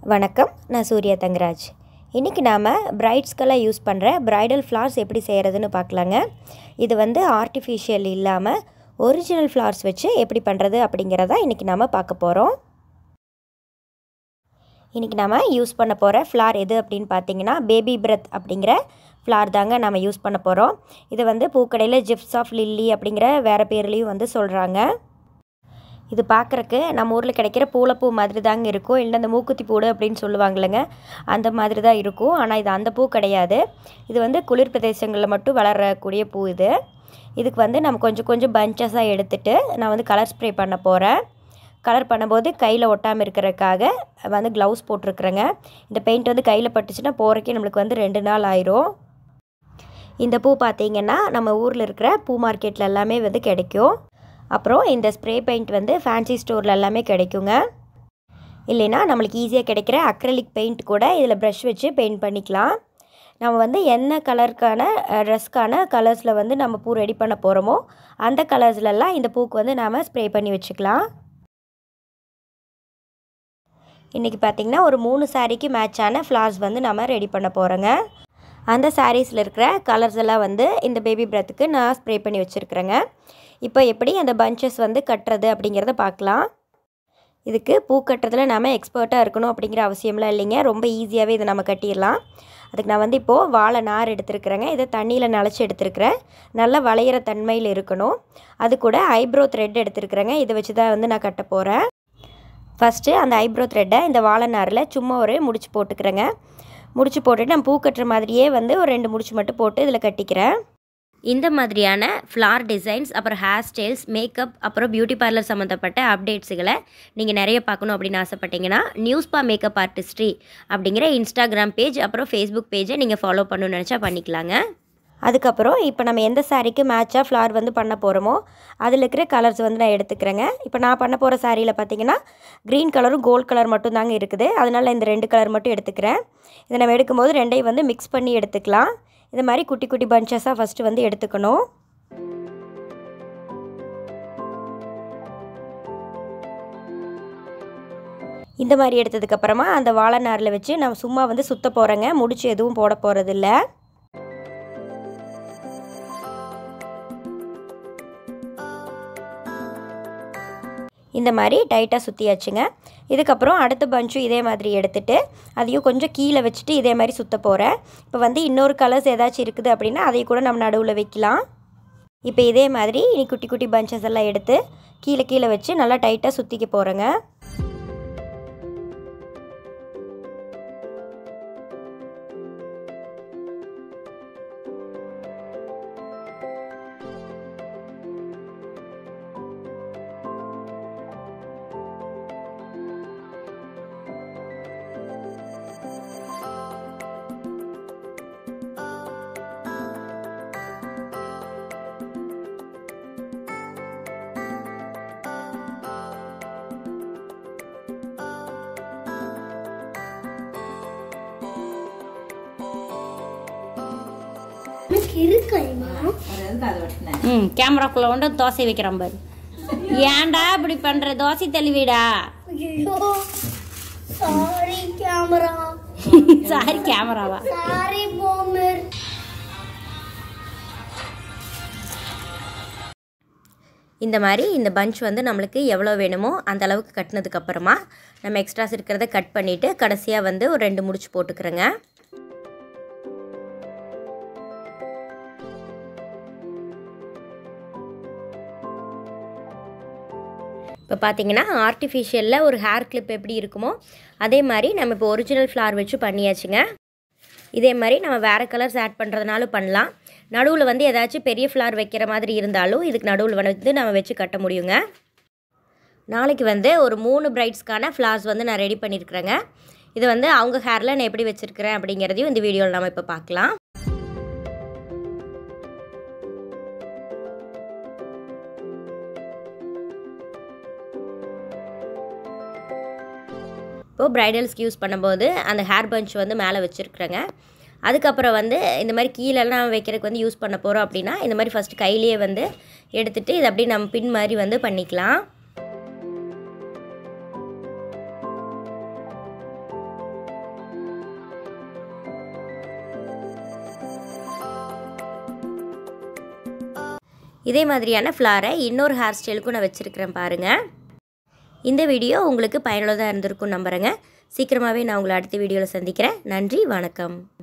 வணக்கம் நான் சூர்யா தங்கராஜ் இன்றைக்கி நாம் பிரைட்ஸ்க்கெல்லாம் யூஸ் பண்ணுற பிரைடல் ஃப்ளார்ஸ் எப்படி செய்கிறதுன்னு பார்க்கலாங்க இது வந்து ஆர்டிஃபிஷியல் இல்லாமல் ஒரிஜினல் ஃப்ளார்ஸ் வச்சு எப்படி பண்ணுறது அப்படிங்கிறத இன்றைக்கி நாம் பார்க்க போகிறோம் இன்றைக்கி நாம் யூஸ் பண்ண போகிற ஃப்ளார் எது அப்படின்னு பார்த்தீங்கன்னா பேபி பிரெத் அப்படிங்கிற ஃப்ளார் தாங்க நம்ம யூஸ் பண்ண போகிறோம் இது வந்து பூக்கடையில் ஜிப்ஸ் ஆஃப் லில்லி அப்படிங்கிற வேறு பேர்லேயும் வந்து சொல்கிறாங்க இது பார்க்குறக்கு நம்ம ஊரில் கிடைக்கிற பூளைப்பூ மாதிரி தாங்க இருக்கும் இல்லை அந்த மூக்குத்தி பூடு அப்படின்னு சொல்லுவாங்களேங்க அந்த மாதிரி தான் இருக்கும் ஆனால் இது அந்த பூ கிடையாது இது வந்து குளிர் பிரதேசங்களில் மட்டும் வளரக்கூடிய பூ இது இதுக்கு வந்து நம்ம கொஞ்சம் கொஞ்சம் பஞ்சஸாக எடுத்துகிட்டு நான் வந்து கலர் ஸ்ப்ரே பண்ண போகிறேன் கலர் பண்ணும்போது கையில் ஒட்டாமல் இருக்கிறதுக்காக வந்து க்ளவுஸ் போட்டிருக்குறேங்க இந்த பெயிண்ட் வந்து கையில் பட்டுச்சுன்னா போகிறக்கே நம்மளுக்கு வந்து ரெண்டு நாள் ஆயிரும் இந்த பூ பார்த்திங்கன்னா நம்ம ஊரில் இருக்கிற பூ மார்க்கெட்டில் எல்லாமே வந்து கிடைக்கும் அப்புறம் இந்த ஸ்ப்ரே பெயிண்ட் வந்து ஃபேன்சி ஸ்டோரில் எல்லாமே கிடைக்குங்க இல்லைன்னா நம்மளுக்கு ஈஸியாக கிடைக்கிற அக்ரலிக் பெயிண்ட் கூட இதில் ப்ரஷ் வச்சு பெயிண்ட் பண்ணிக்கலாம் நம்ம வந்து என்ன கலருக்கான ட்ரெஸ்க்கான கலர்ஸில் வந்து நம்ம பூ ரெடி பண்ண போகிறோமோ அந்த கலர்ஸ்லலாம் இந்த பூக்கு வந்து நாம் ஸ்ப்ரே பண்ணி வச்சுக்கலாம் இன்றைக்கி பார்த்திங்கன்னா ஒரு மூணு சாரீக்கு மேட்சான ஃப்ளார்ஸ் வந்து நம்ம ரெடி பண்ண போகிறோங்க அந்த சாரீஸில் இருக்கிற கலர்ஸ் எல்லாம் வந்து இந்த பேபி பிரத்துக்கு நான் ஸ்ப்ரே பண்ணி வச்சுருக்குறேங்க இப்போ எப்படி அந்த பஞ்சஸ் வந்து கட்டுறது அப்படிங்கிறத பார்க்கலாம் இதுக்கு பூ கட்டுறதுல நம்ம எக்ஸ்பர்ட்டாக இருக்கணும் அப்படிங்கிற அவசியம்லாம் இல்லைங்க ரொம்ப ஈஸியாகவே இதை நம்ம கட்டிடலாம் அதுக்கு நான் வந்து இப்போது வாழை நார் எடுத்துருக்குறேங்க இதை தண்ணியில் நனைச்சி எடுத்துருக்கிறேன் நல்லா வளையிற தன்மையில் இருக்கணும் அது கூட ஐப்ரோ த்ரெட் எடுத்துருக்குறேங்க இதை வச்சு தான் வந்து நான் கட்ட போகிறேன் ஃபஸ்ட்டு அந்த ஐப்ரோ த்ரெட்டை இந்த வாழை நாரில் சும்மா ஒரு முடிச்சு போட்டுக்கிறேங்க முடிச்சு போட்டுட்டு நான் பூ கட்டுற மாதிரியே வந்து ஒரு ரெண்டு முடிச்சு மட்டும் போட்டு இதில் கட்டிக்கிறேன் இந்த மாதிரியான ஃப்ளார் டிசைன்ஸ் அப்புறம் ஹேர் ஸ்டைல்ஸ் மேக்கப் அப்புறம் பியூட்டி பார்லர் சம்மந்தப்பட்ட அப்டேட்ஸுகளை நீங்கள் நிறைய பார்க்கணும் அப்படின்னு ஆசைப்பட்டீங்கன்னா நியூஸ்பா மேக்கப் ஆர்டிஸ்ட்ரி அப்படிங்கிற இன்ஸ்டாகிராம் பேஜ் அப்புறம் ஃபேஸ்புக் பேஜை நீங்கள் ஃபாலோ பண்ணணும்னு நினச்சா பண்ணிக்கலாங்க அதுக்கப்புறம் இப்போ நம்ம எந்த சாரீக்கு மேட்சாக ஃப்ளார் வந்து பண்ண போகிறோமோ அதில் இருக்கிற கலர்ஸ் வந்து நான் எடுத்துக்கிறேங்க இப்போ நான் பண்ண போகிற சாரியில் பார்த்தீங்கன்னா க்ரீன் கலரும் கோல்ட் கலர் மட்டும் தாங்க இருக்குது அதனால் இந்த ரெண்டு கலர் மட்டும் எடுத்துக்கிறேன் இதை நம்ம எடுக்கும்போது ரெண்டையும் வந்து மிக்ஸ் பண்ணி எடுத்துக்கலாம் இந்த மாதிரி குட்டி குட்டி பஞ்சஸாக ஃபஸ்ட்டு வந்து எடுத்துக்கணும் இந்த மாதிரி எடுத்ததுக்கப்புறமா அந்த வாழை நாரில் வச்சு நான் சும்மா வந்து சுத்த போகிறேங்க முடிச்சு எதுவும் போட போகிறதில்ல இந்த மாதிரி டைட்டாக சுற்றியாச்சுங்க இதுக்கப்புறம் அடுத்த பஞ்சும் இதே மாதிரி எடுத்துகிட்டு அதையும் கொஞ்சம் கீழே வச்சுட்டு இதே மாதிரி சுற்ற போகிறேன் இப்போ வந்து இன்னொரு கலர்ஸ் ஏதாச்சும் இருக்குது அப்படின்னா அதையும் கூட நம்ம நடுவில் வைக்கலாம் இப்போ இதே மாதிரி இனி குட்டி குட்டி பஞ்சஸ் எல்லாம் எடுத்து கீழே கீழே வச்சு நல்லா டைட்டாக சுற்றிக்க போகிறேங்க ம் கேமராக்குள்ள கொண்டு தோசை வைக்கிறான் பாரு ஏன்டா இப்படி பண்ற தோசை தள்ளுவீடா சாரி கேமரா சாரி கேமராவா சாரி போமர் இந்த மாதிரி இந்த பஞ்ச் வந்து நம்மளுக்கு எவ்வளோ வேணுமோ அந்த அளவுக்கு கட்டினதுக்கப்புறமா நம்ம எக்ஸ்ட்ராஸ் இருக்கிறத கட் பண்ணிவிட்டு கடைசியாக வந்து ஒரு ரெண்டு முடிச்சு போட்டுக்கிறேங்க இப்போ பார்த்தீங்கன்னா ஆர்டிஃபிஷியலில் ஒரு ஹேர் கிளிப் எப்படி இருக்குமோ அதே மாதிரி நம்ம இப்போ ஒரிஜினல் ஃப்ளார் வச்சு பண்ணியாச்சுங்க இதே மாதிரி நம்ம வேறு கலர்ஸ் ஆட் பண்ணுறதுனாலும் பண்ணலாம் நடுவில் வந்து ஏதாச்சும் பெரிய ஃப்ளார் வைக்கிற மாதிரி இருந்தாலும் இதுக்கு நடுவில் வந்து நம்ம வச்சு கட்ட முடியுங்க நாளைக்கு வந்து ஒரு மூணு பிரைட்ஸ்க்கான ஃப்ளார்ஸ் வந்து நான் ரெடி பண்ணியிருக்கிறேங்க இது வந்து அவங்க ஹேரில் நான் எப்படி வச்சுருக்கிறேன் அப்படிங்கிறதையும் இந்த வீடியோவில் நம்ம இப்போ பார்க்கலாம் இப்போது ப்ரைடல்ஸ்க்கு யூஸ் பண்ணும்போது அந்த ஹேர் பஞ்ச் வந்து மேலே வச்சுருக்குறேங்க அதுக்கப்புறம் வந்து இந்த மாதிரி கீழெல்லாம் வைக்கிறதுக்கு வந்து யூஸ் பண்ண போகிறோம் அப்படின்னா இந்த மாதிரி ஃபஸ்ட்டு கையிலேயே வந்து எடுத்துகிட்டு இதை அப்படியே நம்ம பின் மாதிரி வந்து பண்ணிக்கலாம் இதே மாதிரியான ஃப்ளாரை இன்னொரு ஹேர் ஸ்டைலுக்கும் நான் வச்சுருக்கிறேன் பாருங்கள் இந்த வீடியோ உங்களுக்கு பயனுள்ளதாக இருந்திருக்கும் நம்புகிறேங்க சீக்கிரமாகவே நான் உங்களை அடுத்த வீடியோவில் சந்திக்கிறேன் நன்றி வணக்கம்